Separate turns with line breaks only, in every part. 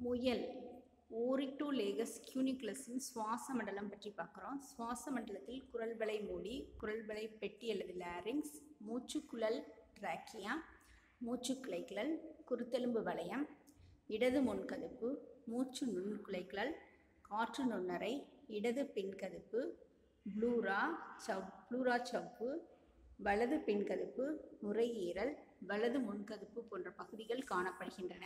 முயல் ஓரிட்டோலேகஸ் கியூனிகுலஸின் சுவாச மண்டலம் பற்றி பார்க்குறோம் சுவாச மண்டலத்தில் குரல்வளை மூடி குரல்வளை பெட்டி அல்லது லாரிங்ஸ் மூச்சுக்குழல் ட்ராக்கியா மூச்சுக்குலைக்குழல் குருத்தெலும்பு வளையம் இடது முன்கதுப்பு மூச்சு நுண்குலைக்குழல் காற்று நுண்ணறை இடது பின்கதுப்பு ப்ளூரா சவ் ப்ளூரா சவ்வு வலது பின்கதுப்பு நுரையீரல் வலது முன்கதுப்பு போன்ற பகுதிகள் காணப்படுகின்றன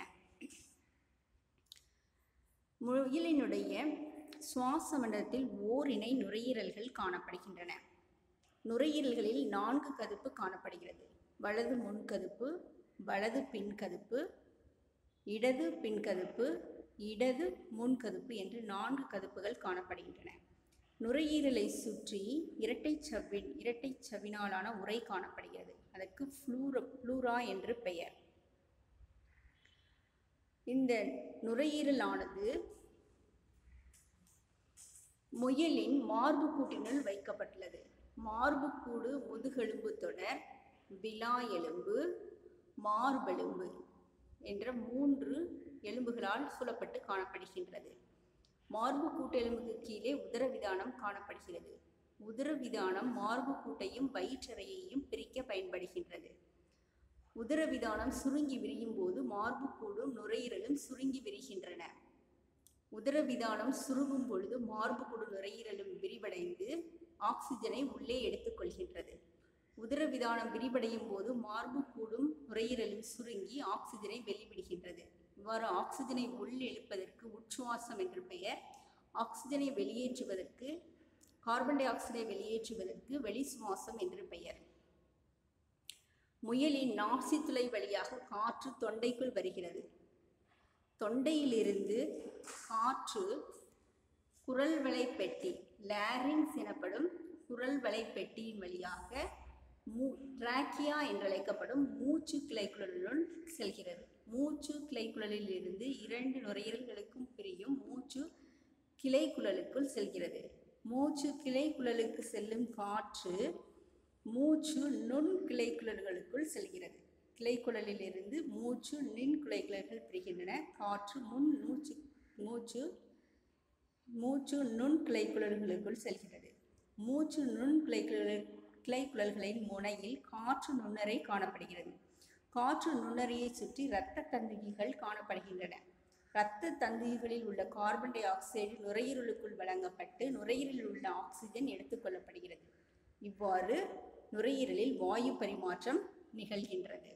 முயலினுடைய சுவாச மண்டலத்தில் ஓரிணை நுரையீரல்கள் காணப்படுகின்றன நுரையீரல்களில் நான்கு கதுப்பு காணப்படுகிறது வலது முன்கதுப்பு வலது பின்கதுப்பு இடது பின்கதுப்பு இடது முன்கதுப்பு என்று நான்கு கதுப்புகள் காணப்படுகின்றன நுரையீரலை சுற்றி இரட்டை சவ்வின் இரட்டை சவ்வினாலான உரை காணப்படுகிறது அதற்கு ஃப்ளூர ஃப்ளூரா என்று பெயர் இந்த நுரையீரலானது முயலின் மார்புக்கூட்டினுள் வைக்கப்பட்டுள்ளது மார்புக்கூடு முதுகெலும்பு தொடர் விலா எலும்பு மார்பெலும்பு என்ற மூன்று எலும்புகளால் சூழப்பட்டு காணப்படுகின்றது மார்பு கூட்டெலும்புக்கு கீழே உதரவிதானம் காணப்படுகிறது உதரவிதானம் மார்பு கூட்டையும் வயிற்றறையையும் பிரிக்க பயன்படுகின்றது உதரவிதானம் சுருங்கி விரியும் போது மார்புக்கூடும் நுரையீரலும் சுருங்கி விரிகின்றன உதரவிதானம் சுருங்கும் பொழுது மார்புக்கூடு நுரையீரலும் விரிவடைந்து ஆக்சிஜனை உள்ளே எடுத்துக்கொள்கின்றது உதரவிதானம் விரிவடையும் போது மார்புக்கூடும் நுரையீரலும் சுருங்கி ஆக்சிஜனை வெளிவிடுகின்றது இவ்வாறு ஆக்சிஜனை உள் இழுப்பதற்கு உச்சுவாசம் என்று பெயர் ஆக்சிஜனை வெளியேற்றுவதற்கு கார்பன் டை ஆக்சைடை வெளியேற்றுவதற்கு வெளி சுவாசம் என்று பெயர் முயலின் நாசித்துளை வழியாக காற்று தொண்டைக்குள் வருகிறது தொண்டையிலிருந்து காற்று குரல் வளை பெட்டி லேரிங்ஸ் எனப்படும் குரல் வளை பெட்டியின் வழியாக மூ டிராக்கியா என்றழைக்கப்படும் மூச்சு கிளைக்குழலுடன் செல்கிறது மூச்சு கிளைக்குழலில் இருந்து இரண்டு நுரையீரல்களுக்கும் பிரியும் மூச்சு கிளைக்குழலுக்குள் செல்கிறது மூச்சு கிளைக்குழலுக்கு செல்லும் காற்று மூச்சு நுண் கிளைக்குழல்களுக்குள் செல்கிறது கிளைக்குழலில் இருந்து மூச்சு நின் கிளைக்குழல்கள் பிரிகின்றன காற்று முன் மூச்சு மூச்சு மூச்சு நுண் கிளைக்குழல்களுக்குள் செல்கிறது மூச்சு நுண் கிளைக்குழல் கிளைக்குழல்களின் முனையில் காற்று நுண்ணறை காணப்படுகிறது காற்று நுண்ணறையை சுற்றி இரத்த தந்துகிகள் காணப்படுகின்றன இரத்த தந்துகிகளில் உள்ள கார்பன் டை ஆக்சைடு நுரையீரலுக்குள் வழங்கப்பட்டு நுரையீரலில் உள்ள ஆக்சிஜன் எடுத்துக்கொள்ளப்படுகிறது இவ்வாறு நுரையீரலில் வாயு பரிமாற்றம் நிகழ்கின்றது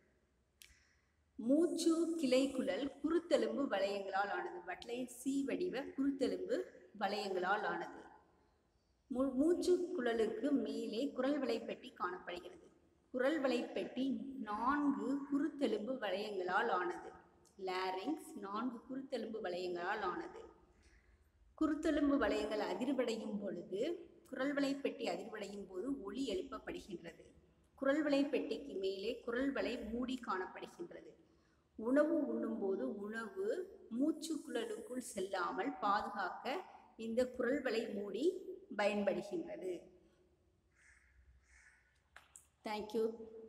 மூச்சு கிளைக்குழல் குருத்தெலும்பு வளையங்களால் ஆனது வட்டலை சி வடிவ குருத்தெலும்பு வளையங்களால் ஆனது மூ மூச்சு குழலுக்கு மேலே குரல் வலைப்பெட்டி காணப்படுகிறது குரல் வலைப்பெட்டி நான்கு குருத்தெலும்பு வளையங்களால் ஆனது லாரிங்ஸ் நான்கு குருத்தெலும்பு வளையங்களால் ஆனது குருத்தெலும்பு வளையங்கள் அதிர்வடையும் பொழுது குரல் வலைப்பெட்டி அதிர்வடையும் போது ஒளி எழுப்பப்படுகின்றது குரல் வலை பெட்டிக்கு மேலே குரல் வலை மூடி காணப்படுகின்றது உணவு உண்ணும்போது உணவு மூச்சுக்குழலுக்குள் செல்லாமல் பாதுகாக்க இந்த குரல் வலை மூடி பயன்படுகின்றது தேங்க்யூ